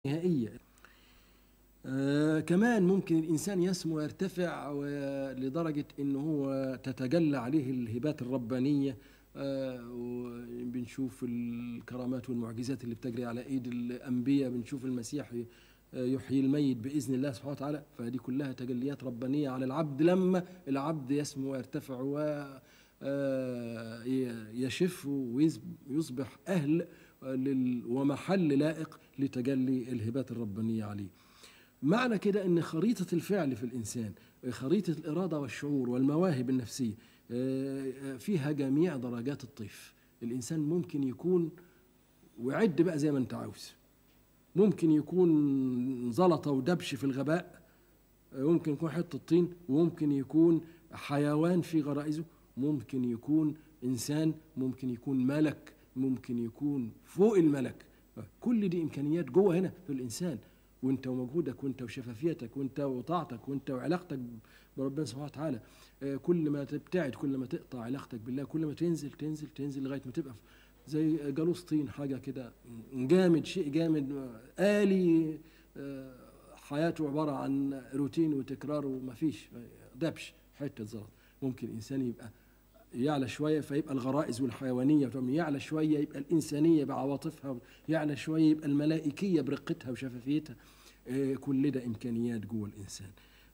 نهائية آه كمان ممكن الإنسان يسمو ويرتفع و- لدرجة إنه هو تتجلى عليه الهبات الربانية آه وبنشوف الكرامات والمعجزات اللي بتجري على إيد الأنبياء بنشوف المسيح ي- آه، يحيي الميت بإذن الله سبحانه وتعالى فدي كلها تجليات ربانية على العبد لما العبد يسمو ويرتفع و آه، ي- يشف ويصبح أهل لل- ومحل لائق لتجلي الهبات الربانية عليه معنى كده ان خريطة الفعل في الانسان خريطة الاراده والشعور والمواهب النفسية آه، فيها جميع درجات الطيف الانسان ممكن يكون وعد بقى زي ما انت عاوز ممكن يكون زلطة ودبش في الغباء آه، ممكن يكون حتة طين وممكن يكون حيوان في غرائزه ممكن يكون انسان ممكن يكون ملك ممكن يكون فوق الملك آه، كل دي امكانيات جوه هنا في الانسان وانت ومجهودك وانت وشفافيتك وانت وطاعتك وانت وعلاقتك بربنا سبحانه وتعالى آه، كل ما تبتعد كل ما تقطع علاقتك بالله كل ما تنزل تنزل تنزل لغايه ما تبقى زي جالوس طين حاجه كده جامد شيء جامد آه، آلي آه، حياته عباره عن روتين وتكرار ومفيش دبش حته زلط ممكن الانسان يبقى يعلى شويه فيبقى الغرائز والحيوانيه بتاعهم يعلى شويه يبقى الانسانيه بعواطفها يعلى شويه يبقى الملائكيه برقتها وشفافيتها آه، كل ده امكانيات جوه الانسان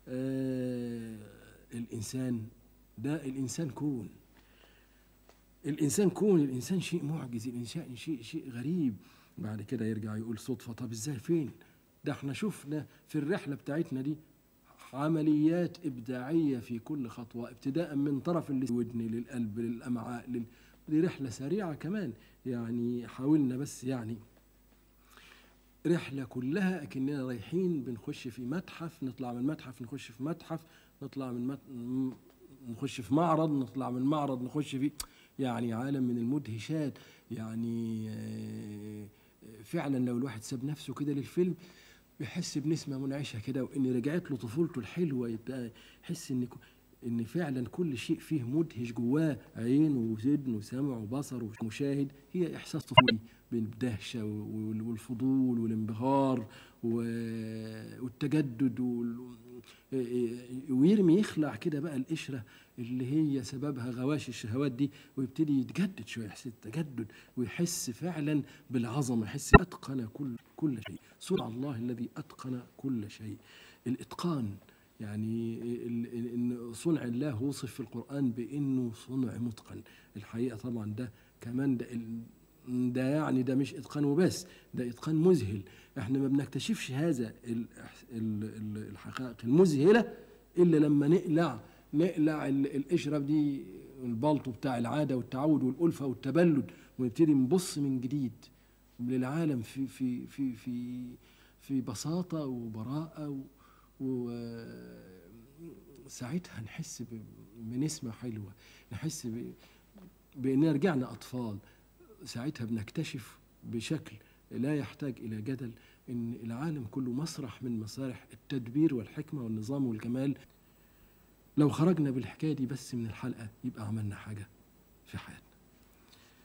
آه، الانسان ده الانسان كون الانسان كون الانسان شيء معجز الانسان شيء شيء غريب بعد كده يرجع يقول صدفه طب ازاي فين ده احنا شفنا في الرحله بتاعتنا دي عمليات إبداعية في كل خطوة ابتداء من طرف الودن للقلب للأمعاء لل... دي رحلة سريعة كمان يعني حاولنا بس يعني رحلة كلها أكننا رايحين بنخش في متحف نطلع من متحف نخش في متحف نطلع من مت... م- نخش في معرض نطلع من معرض نخش في يعني عالم من المدهشات يعني آه، فعلا لو الواحد ساب نفسه كده للفيلم بيحس بنسمة منعشة كده وإن رجعت له طفولته الحلوة يبقى يحس إن ك- إن فعلا كل شيء فيه مدهش جواه عين وودن وسمع وبصر ومشاهد هي إحساس طفولي بالدهشة وال- والفضول والانبهار و- والتجدد وال- ويرمي يخلع كده بقى القشرة اللي هي سببها غواشي الشهوات دي ويبتدي يتجدد شوية يحس التجدد ويحس فعلا بالعظمة يحس أتقن كل كل شيء صنع الله الذي أتقن كل شيء الإتقان يعني ال- ال- إن صنع الله وصف في القرآن بأنه صنع متقن الحقيقة طبعا ده كمان ده ال- ده يعني ده مش اتقان وبس ده اتقان مذهل احنا ما بنكتشفش هذا ال- ال- ال- الحقائق المذهله الا لما نقلع نقلع ال- القشره دي البلطو بتاع العاده والتعود والالفه والتبلد ونبتدي نبص من جديد للعالم في في في في في بساطه وبراءه و, و ساعتها نحس ب- بنسمه حلوه نحس ب- باننا رجعنا اطفال ساعتها بنكتشف بشكل لا يحتاج الى جدل ان العالم كله مسرح من مسارح التدبير والحكمه والنظام والجمال لو خرجنا بالحكايه دي بس من الحلقه يبقى عملنا حاجه في حياتنا